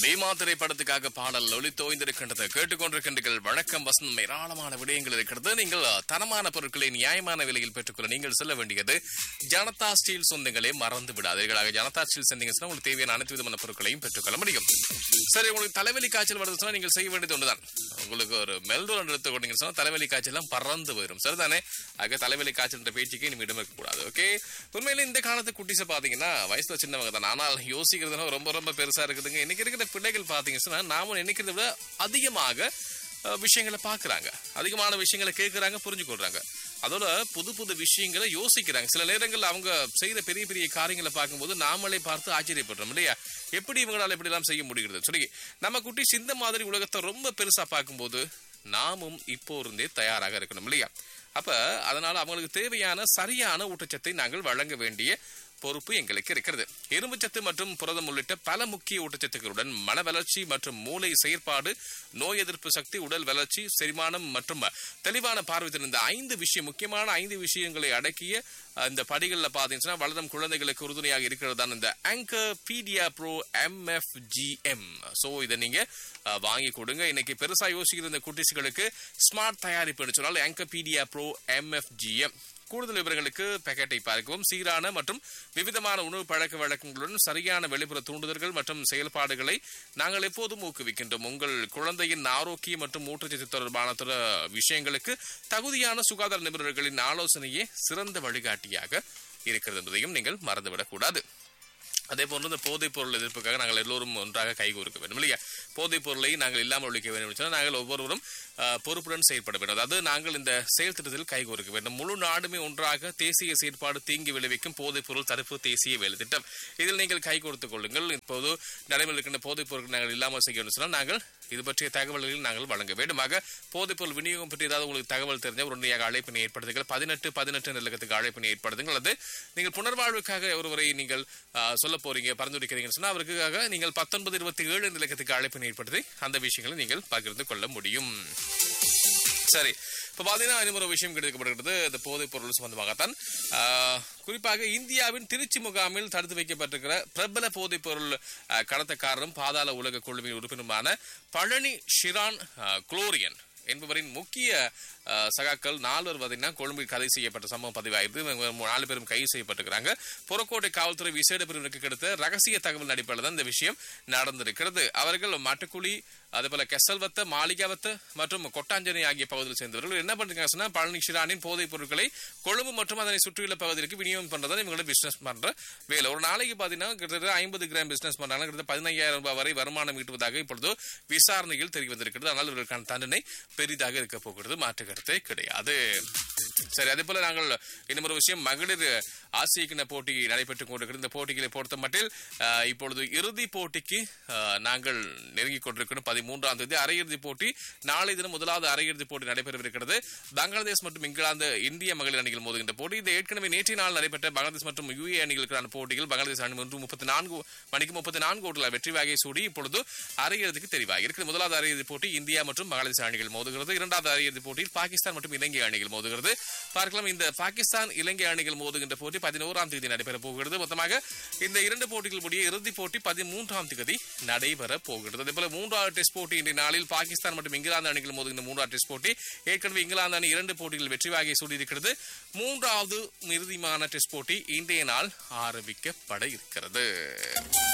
பீமா திரைப்படத்துக்காக பாடல் ஒளித்தோய்ந்திருக்கின்றது கேட்டுக்கொண்டிருக்கின்றீர்கள் வழக்கம் வசந்தம் ஏராளமான விடயங்கள் இருக்கிறது நீங்கள் தரமான பொருட்களை நியாயமான விலையில் பெற்றுக்கொள்ள நீங்கள் செல்ல வேண்டியது ஜனதா ஸ்டீல் சொந்தங்களே மறந்து விடாதீர்கள் ஆக ஜனதா ஸ்டீல் சொந்தங்கள் உங்களுக்கு தேவையான அனைத்து விதமான பொருட்களையும் பெற்றுக்கொள்ள முடியும் சரி உங்களுக்கு தலைவலி காய்ச்சல் வருது சொன்னா நீங்கள் செய்ய வேண்டியது ஒன்றுதான் உங்களுக்கு ஒரு மெல்டோல் எடுத்துக்கொண்டீங்கன்னு சொன்னா தலைவலி காய்ச்சல் எல்லாம் பறந்து போயிடும் சரிதானே ஆக தலைவலி காய்ச்சல் என்ற பேச்சுக்கு இனிமே இடம் இருக்கக்கூடாது ஓகே உண்மையில இந்த காலத்து குட்டிஸை பாத்தீங்கன்னா வயசுல சின்னவங்க தான் ஆனால் யோசிக்கிறதுனா ரொம்ப ரொம்ப பெருசா இருக்குதுங்க இன்னைக்கு இருக்கிற பிள்ளைகள் பாத்தீங்கன்னா நாம நினைக்கிறத விட அதிகமாக அஹ், விஷயங்களை பார்க்கறாங்க அதிகமான விஷயங்களை கேட்கறாங்க புரிஞ்சு கொள்றாங்க அதோட புது புது விஷயங்களை யோசிக்கிறாங்க சில நேரங்கள்ல அவங்க செய்த பெரிய பெரிய காரியங்களை பார்க்கும்போது நாமளே பார்த்து ஆச்சரியப்படுறோம் இல்லையா எப்படி இவங்களால இப்படி எல்லாம் செய்ய முடிகிறது சொல்லி நம்ம குட்டி இந்த மாதிரி உலகத்தை ரொம்ப பெருசா பார்க்கும்போது நாமும் இப்போ இருந்தே தயாராக இருக்கணும் இல்லையா அப்ப அதனால அவங்களுக்கு தேவையான சரியான ஊட்டச்சத்தை நாங்கள் வழங்க வேண்டிய பொறுப்பு எங்களுக்கு இருக்கிறது இரும்புச்சத்து மற்றும் புரதம் உள்ளிட்ட பல முக்கிய ஊட்டச்சத்துக்களுடன் மன வளர்ச்சி மற்றும் மூளை செயற்பாடு நோய் எதிர்ப்பு சக்தி உடல் வளர்ச்சி செரிமானம் மற்றும் தெளிவான பார்வை திறன் இந்த ஐந்து விஷயம் முக்கியமான ஐந்து விஷயங்களை அடக்கிய அஹ், இந்த படிகளில் பார்த்தீங்கன்னா வளரும் குழந்தைகளுக்கு உறுதுணையாக இருக்கிறது தான் இந்த anchor pedia pro MFGM so இதை நீங்க அஹ், வாங்கி கொடுங்க இன்னைக்கு பெருசா யோசிக்கிற இந்த குட்டிஸ்களுக்கு ஸ்மார்ட் தயாரிப்புன்னு சொன்னால் ஆங்கர் பீடியா ப்ரோ எம்எஃப்ஜிஎம் கூடுதல் விவரங்களுக்கு பேக்கெட்டை பார்க்கவும் சீரான மற்றும் விவிதமான உணவு பழக்க வழக்கங்களுடன் சரியான வெளிப்புற தூண்டுதல்கள் மற்றும் செயல்பாடுகளை நாங்கள் எப்போதும் ஊக்குவிக்கின்றோம் உங்கள் குழந்தையின் ஆரோக்கியம் மற்றும் ஊட்டச்சத்து தொடர்பான துற விஷயங்களுக்கு தகுதியான சுகாதார நிபுணர்களின் ஆலோசனையே சிறந்த வழிகாட்டியாக இருக்கிறது என்பதையும் நீங்கள் மறந்துவிடக் கூடாது அதே போன்று இந்த போதைப் பொருள் எதிர்ப்புக்காக நாங்கள் எல்லோரும் ஒன்றாக கைகோர்க்க வேண்டும் இல்லையா போதைப் பொருளை நாங்கள் இல்லாமல் ஒழிக்க வேண்டும் என்று சொன்னால் நாங்கள் ஒவ்வொருவரும் ஆஹ், பொறுப்புடன் செயல்பட வேண்டும் அதாவது நாங்கள் இந்த செயல் திட்டத்தில் கைகோர்க்க வேண்டும் முழு நாடுமே ஒன்றாக தேசிய செயற்பாடு தீங்கி விளைவிக்கும் போதைப் பொருள் தடுப்பு தேசிய வேலை திட்டம் இதில் நீங்கள் கைகோர்த்துக் கொள்ளுங்கள் இப்போது நடைமுறையில் இருக்கின்ற போதைப் பொருட்கள் நாங்கள் இல்லாமல் செய்ய வேண்டும் சொன்னால் நாங்கள் இது பற்றிய தகவல்களை நாங்கள் வழங்க வேண்டும் ஆக போதைப் பொருள் விநியோகம் பற்றி ஏதாவது உங்களுக்கு தகவல் தெரிஞ்ச உடனடியாக அழைப்பினை ஏற்படுத்துங்கள் பதினெட்டு பதினெட்டு நிலக்கத்துக்கு அழைப்பினை ஏற்படுத்துங்கள் அல்லது நீங்கள் புனர்வாழ்வுக்காக ஒருவரை நீங்கள் ஆஹ், சொல்ல போறீங்க பரிந்துரைக்கிறீங்கன்னு சொன்னா அவருக்காக நீங்கள் பத்தொன்பது இருபத்தி ஏழு நிலக்கத்துக்கு அழைப்பினை ஏற்படுத்தி அந்த விஷயங்களை நீங்கள் பகிர்ந்து கொள்ள முடியும் சரி இப்ப பாத்தீங்கன்னா இன்னும் ஒரு விஷயம் கிடைக்கப்படுகிறது இந்த போதைப் பொருள் சம்பந்தமாகத்தான் ஆஹ், குறிப்பாக இந்தியாவின் திருச்சி முகாமில் தடுத்து வைக்கப்பட்டிருக்கிற பிரபல போதைப் பொருள் ஆஹ், கடத்தக்காரரும் பாதாள உலக குழுவின் உறுப்பினருமான பழனி ஷிரான் ஆஹ், குளோரியன் என்பவரின் முக்கிய ஆஹ், சகாக்கள் நால்வர் பார்த்தீங்கன்னா கொழும்பில் கைது செய்யப்பட்ட சம்பவம் பதிவாயிருக்கு இவங்க நாலு பேரும் கைது செய்யப்பட்டிருக்கிறாங்க புறக்கோட்டை காவல்துறை விசேட பிரிவினருக்கு கிடைத்த ரகசிய தகவல் அடிப்படையில் தான் இந்த விஷயம் நடந்திருக்கிறது அவர்கள் மட்டக்குழி அதேபோல கெசல்வத்த மாளிகாவத்த மற்றும் கொட்டாஞ்சனை ஆகிய பகுதியில் சேர்ந்தவர்கள் என்ன பண்றாங்க சொன்னா பழனி ஷிரானின் போதைப் பொருட்களை கொழும்பு மற்றும் அதனை சுற்றியுள்ள பகுதிகளுக்கு விநியோகம் பண்றதா இவங்களோட பிசினஸ் பண்ற வேலை ஒரு நாளைக்கு பாத்தீங்கன்னா கிட்டத்தட்ட ஐம்பது கிராம் பிசினஸ் பண்றாங்க கிட்டத்தட்ட பதினையாயிரம் ரூபாய் வரை வருமானம் ஈட்டுவதாக இப்பொழுது விசாரணையில் தெரிய வந்திருக்கிறது ஆனால் இவர்களுக்கான தண்டனை பெரிதாக இருக்க போகிறது மாற்று கருத்தே கிடையாது சரி அதே போல நாங்கள் இன்னும் ஒரு விஷயம் மகளிர் ஆசிய கிண்ண போட்டி நடைபெற்றுக் கொண்டிருக்கிறது இந்த போட்டிகளை பொறுத்த மட்டில் அஹ், இப்பொழுது இறுதி போட்டிக்கு அஹ், நாங்கள் நெருங்கிக் கொண்டிருக்கிறோம் பதிமூன்றாம் தேதி அரையிறுதி போட்டி நாளை தினம் முதலாவது அரையிறுதி போட்டி நடைபெறவிருக்கிறது பங்களாதேஷ் மற்றும் இங்கிலாந்து இந்திய மகளிர் அணிகள் மோதுகின்ற போட்டி இது ஏற்கனவே நேற்றைய நாள் நடைபெற்ற பங்களாதேஷ் மற்றும் யுஏ அணிகளுக்கான போட்டிகள் பங்களாதேஷ் அணி ஒன்று முப்பத்தி நான்கு மணிக்கு முப்பத்தி நான்கு ஓட்டுகள் வெற்றி வாகை சூடி இப்பொழுது அரையிறுதிக்கு தெரிவாகி இருக்கிறது முதலாவது அரையிறுதி போட்டி இந்தியா மற்றும் பங்களாதேஷ் அணிகள் மோதுகிறது இரண்டாவது அரையிறுதி போட்டியில் பாகிஸ்தான் மற்றும் இலங்கை அணிகள் மோதுகிறது பார்க்கலாம் இந்த பாகிஸ்தான் இலங்கை அணிகள் மோதுகின்ற போட்டி பதினோராம் தேதி நடைபெற போகிறது மொத்தமாக இந்த இரண்டு போட்டிகள் முடிய இறுதிப் போட்டி பதிமூன்றாம் தேதி நடைபெற போகிறது அதே போல மூன்றாவது டெஸ்ட் போட்டி இன்றைய நாளில் பாகிஸ்தான் மற்றும் இங்கிலாந்து அணிகள் மோதுகின்ற மூன்றாவது டெஸ்ட் போட்டி ஏற்கனவே இங்கிலாந்து அணி இரண்டு போட்டிகள் வெற்றி வாகை சூடியிருக்கிறது மூன்றாவது இறுதிமான டெஸ்ட் போட்டி இன்றைய நாள் ஆரம்பிக்கப்பட இருக்கிறது